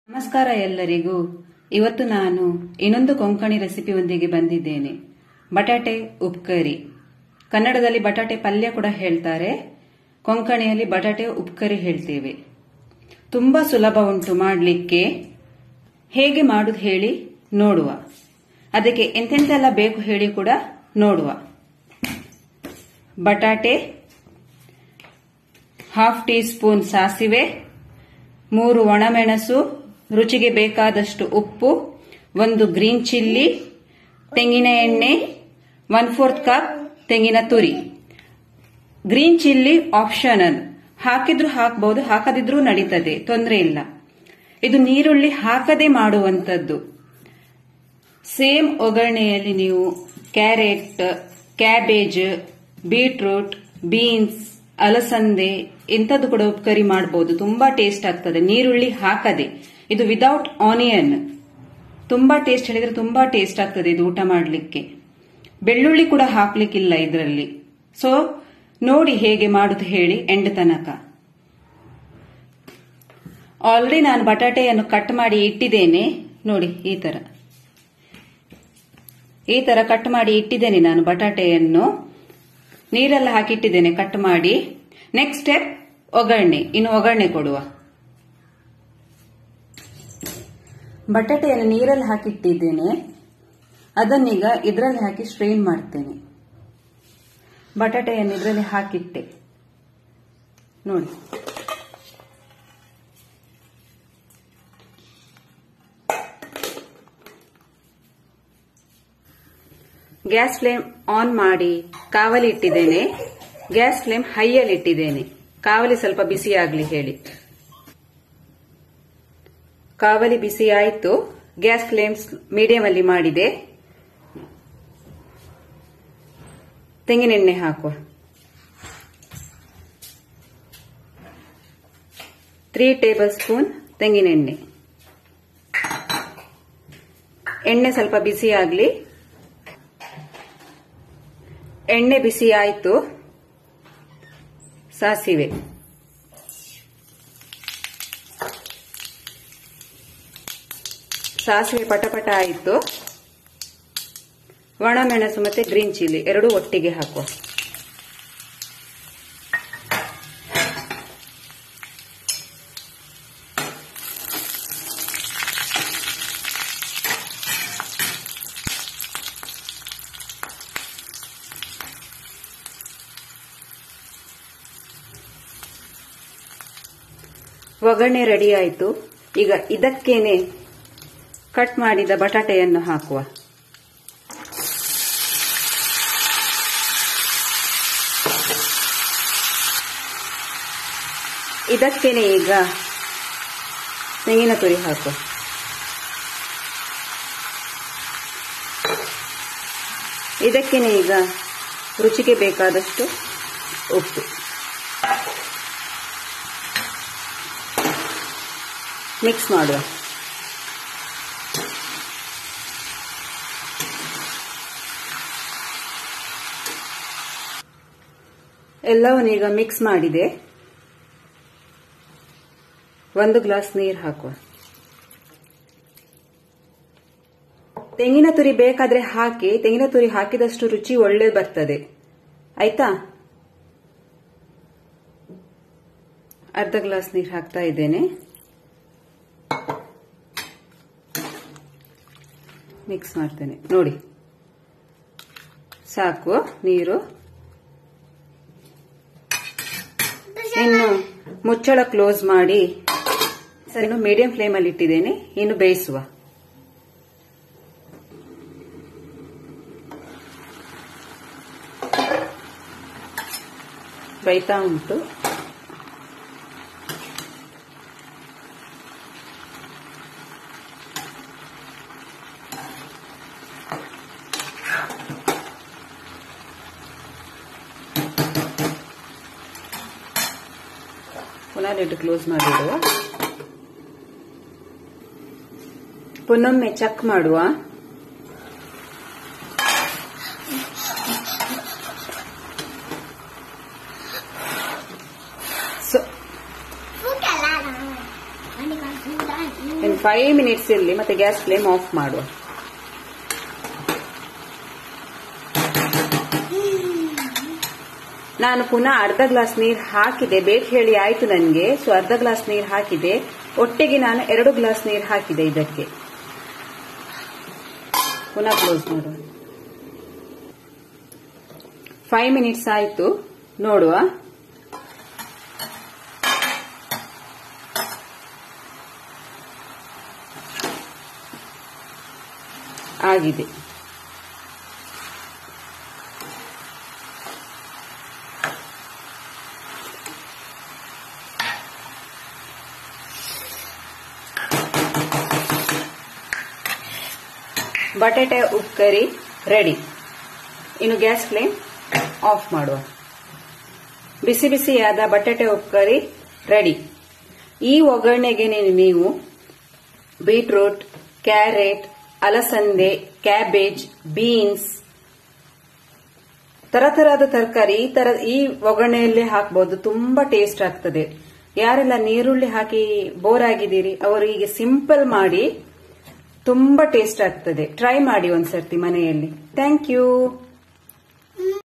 ನಮಸ್ಕಾರ ಎಲ್ಲರಿಗೂ ಇವತ್ತು ನಾನು ಇನ್ನೊಂದು ಕೊಂಕಣಿ ರೆಸಿಪಿಯೊಂದಿಗೆ ಬಂದಿದ್ದೇನೆ ಬಟಾಟೆ ಉಪ್ಕರಿ ಕನ್ನಡದಲ್ಲಿ ಬಟಾಟೆ ಪಲ್ಯ ಕೂಡ ಹೇಳ್ತಾರೆ ಕೊಂಕಣಿಯಲ್ಲಿ ಬಟಾಟೆ ಉಪ್ಕರಿ ಹೇಳ್ತೇವೆ ತುಂಬಾ ಸುಲಭ ಉಂಟು ಮಾಡಲಿಕ್ಕೆ ಹೇಗೆ ಮಾಡುದು ಹೇಳಿ ನೋಡುವ ಅದಕ್ಕೆ ಎಂತೆಂತೆಲ್ಲ ಬೇಕು ಹೇಳಿ ಕೂಡ ನೋಡುವ ಬಟಾಟೆ ಹಾಫ್ ಟೀ ಸ್ಪೂನ್ ಸಾಸಿವೆ ಮೂರು ಒಣಮೆಣಸು ರುಚಿಗೆ ಬೇಕಾದಷ್ಟು ಉಪ್ಪು ಒಂದು ಗ್ರೀನ್ ಚಿಲ್ಲಿ ತೆಂಗಿನ ಎಣ್ಣೆ ಒನ್ ಫೋರ್ತ್ ಕಪ್ ತೆಂಗಿನ ತುರಿ ಗ್ರೀನ್ ಚಿಲ್ಲಿ ಆಪ್ಷನಲ್ ಹಾಕಿದ್ರು ಹಾಕಬಹುದು ಹಾಕದಿದ್ರೂ ನಡೀತದೆ ತೊಂದರೆ ಇಲ್ಲ ಇದು ನೀರುಳ್ಳಿ ಹಾಕದೆ ಮಾಡುವಂತದ್ದು ಸೇಮ್ ಒಗ್ಗರಣೆಯಲ್ಲಿ ನೀವು ಕ್ಯಾರೆಟ್ ಕ್ಯಾಬೇಜ್ ಬೀಟ್ರೂಟ್ ಬೀನ್ಸ್ ಅಲಸಂದೆ ಇಂಥದ್ದು ಕೂಡ ಉಪ್ಕರಿ ಮಾಡಬಹುದು ತುಂಬಾ ಟೇಸ್ಟ್ ಆಗ್ತದೆ ನೀರುಳ್ಳಿ ಹಾಕದೆ ಇದು ವಿದೌಟ್ ಆನಿಯನ್ ತುಂಬಾ ಟೇಸ್ಟ್ ಹೇಳಿದ್ರೆ ತುಂಬಾ ಟೇಸ್ಟ್ ಆಗ್ತದೆ ಇದು ಊಟ ಮಾಡಲಿಕ್ಕೆ ಬೆಳ್ಳುಳ್ಳಿ ಕೂಡ ಹಾಕ್ಲಿಕ್ಕಿಲ್ಲ ಇದರಲ್ಲಿ ಸೊ ನೋಡಿ ಹೇಗೆ ಮಾಡುದು ಹೇಳಿ ಎಂಡ್ ತನಕ ಆಲ್ರೆಡಿ ನಾನು ಬಟಾಟೆಯನ್ನು ಕಟ್ ಮಾಡಿ ಇಟ್ಟಿದ್ದೇನೆ ನೋಡಿ ಈ ತರ ಈ ತರ ಕಟ್ ಮಾಡಿ ಇಟ್ಟಿದ್ದೇನೆ ನಾನು ಬಟಾಟೆಯನ್ನು ನೀರೆಲ್ಲ ಹಾಕಿಟ್ಟಿದ್ದೇನೆ ಕಟ್ ಮಾಡಿ ನೆಕ್ಸ್ಟ್ ಸ್ಟೆಪ್ ಒಗ್ಗರಣೆ ಇನ್ನು ಒಗ್ಗರಣೆ ಕೊಡುವ ಬಟಾಟೆಯನ್ನು ನೀರಲ್ಲಿ ಹಾಕಿಟ್ಟಿದ್ದೇನೆ ಅದನ್ನೀಗ ಇದರಲ್ಲಿ ಹಾಕಿ ಸ್ಟ್ರೈನ್ ಮಾಡ್ತೇನೆ ಬಟಾಟೆಯನ್ನು ಇದರಲ್ಲಿ ಹಾಕಿಟ್ಟೆ ನೋಡಿ ಗ್ಯಾಸ್ ಫ್ಲೇಮ್ ಆನ್ ಮಾಡಿ ಕಾವಲಿ ಇಟ್ಟಿದ್ದೇನೆ ಗ್ಯಾಸ್ ಫ್ಲೇಮ್ ಹೈಯಲ್ಲಿ ಇಟ್ಟಿದ್ದೇನೆ ಕಾವಲಿ ಸ್ವಲ್ಪ ಬಿಸಿ ಆಗ್ಲಿ ಹೇಳಿ ಕಾವಲಿ ಬಿಸಿ ಆಯಿತು ಗ್ಯಾಸ್ ಫ್ಲೇಮ್ ಮೀಡಿಯಂ ಅಲ್ಲಿ ಮಾಡಿದೆ ತೆಂಗಿನೆಣ್ಣೆ ಹಾಕುವ ತ್ರೀ ಟೇಬಲ್ ಸ್ಪೂನ್ ತೆಂಗಿನೆಣ್ಣೆ ಎಣ್ಣೆ ಸ್ವಲ್ಪ ಬಿಸಿ ಆಗಲಿ ಎಣ್ಣೆ ಬಿಸಿ ಆಯಿತು ಸಾಸಿವೆ ಸಾಸಿವೆ ಪಟಪಟ ಆಯಿತು ಒಣಮೆಣಸು ಮತ್ತೆ ಗ್ರೀನ್ ಚಿಲ್ಲಿ ಎರಡೂ ಒಟ್ಟಿಗೆ ಹಾಕುವ ಒಗ್ಗರಣೆ ರೆಡಿ ಆಯಿತು ಈಗ ಇದಕ್ಕೇನೆ ಕಟ್ ಮಾಡಿದ ಬಟಾಟೆಯನ್ನು ಹಾಕುವ ಇದಕ್ಕೇನೆ ಈಗ ತೆಂಗಿನ ತುರಿ ಹಾಕುವ ಇದಕ್ಕೇನೆ ಈಗ ರುಚಿಗೆ ಬೇಕಾದಷ್ಟು ಉಪ್ಪು ಮಿಕ್ಸ್ ಮಾಡುವ ಎಲ್ಲವನ್ನೀಗ ಈಗ ಮಿಕ್ಸ್ ಮಾಡಿದೆ ಒಂದು ಗ್ಲಾಸ್ ನೀರು ಹಾಕುವ ತೆಂಗಿನ ತುರಿ ಬೇಕಾದ್ರೆ ಹಾಕಿ ತೆಂಗಿನ ತುರಿ ಹಾಕಿದಷ್ಟು ರುಚಿ ಒಳ್ಳೆ ಬರ್ತದೆ ಆಯ್ತಾ ಅರ್ಧ ಗ್ಲಾಸ್ ನೀರು ಹಾಕ್ತಾ ಇದ್ದೇನೆ ಮಿಕ್ಸ್ ಮಾಡ್ತೇನೆ ನೋಡಿ ಸಾಕು ನೀರು ಇನ್ನು ಮುಚ್ಚಳ ಕ್ಲೋಸ್ ಮಾಡಿ ಸರಿ ಮೀಡಿಯಂ ಫ್ಲೇಮ್ ಅಲ್ಲಿ ಇಟ್ಟಿದ್ದೇನೆ ಇನ್ನು ಬೇಯಿಸುವ ಬೈತಾ ಉಂಟು ಪುನಃ ಲಿಡ್ ಕ್ಲೋಸ್ ಮಾಡಿಡುವ ಪುನೊಮ್ಮೆ ಚೆಕ್ ಮಾಡುವ so Bukan lah. Ini kan sudah. ಇನ್ನು ಫೈವ್ ಮಿನಿಟ್ಸ್ ಇರಲಿ ಮತ್ತೆ ಗ್ಯಾಸ್ ಫ್ಲೇಮ್ ಆಫ್ ಮಾಡುವ ನಾನು ಪುನಃ ಅರ್ಧ ಗ್ಲಾಸ್ ನೀರು ಹಾಕಿದೆ ಬೇಕು ಹೇಳಿ ಆಯ್ತು ನನಗೆ ಸೊ ಅರ್ಧ ಗ್ಲಾಸ್ ನೀರು ಹಾಕಿದೆ ಒಟ್ಟಿಗೆ ನಾನು ಎರಡು ಗ್ಲಾಸ್ ನೀರು ಹಾಕಿದೆ ಇದಕ್ಕೆ ಪುನಃ ಕ್ಲೋಸ್ ಮಾಡುವ ಫೈವ್ ಮಿನಿಟ್ಸ್ ಆಯ್ತು ನೋಡುವ ಆಗಿದೆ ಬಟಾಟೆ ಉಪ್ಪು ರೆಡಿ ಇನ್ನು ಗ್ಯಾಸ್ ಫ್ಲೇಮ್ ಆಫ್ ಮಾಡುವ ಬಿಸಿ ಬಿಸಿಯಾದ ಬಟಾಟೆ ಉಪ್ಪು ರೆಡಿ ಈ ಒಗ್ಗರಣೆಗೆ ನೀವು ಬೀಟ್ರೂಟ್ ಕ್ಯಾರೆಟ್ ಅಲಸಂದೆ ಕ್ಯಾಬೇಜ್ ಬೀನ್ಸ್ ತರ ತರಹದ ತರಕಾರಿ ಈ ತರ ಈ ಒಗ್ಗರಣೆಯಲ್ಲೇ ಹಾಕಬಹುದು ತುಂಬಾ ಟೇಸ್ಟ್ ಆಗ್ತದೆ ಯಾರೆಲ್ಲ ನೀರುಳ್ಳಿ ಹಾಕಿ ಬೋರ್ ಆಗಿದ್ದೀರಿ ಅವರು ಈಗ ಸಿಂಪಲ್ ಮಾಡಿ ತುಂಬಾ ಟೇಸ್ಟ್ ಆಗ್ತದೆ ಟ್ರೈ ಮಾಡಿ ಒಂದ್ಸರ್ತಿ ಮನೆಯಲ್ಲಿ ಥ್ಯಾಂಕ್ ಯು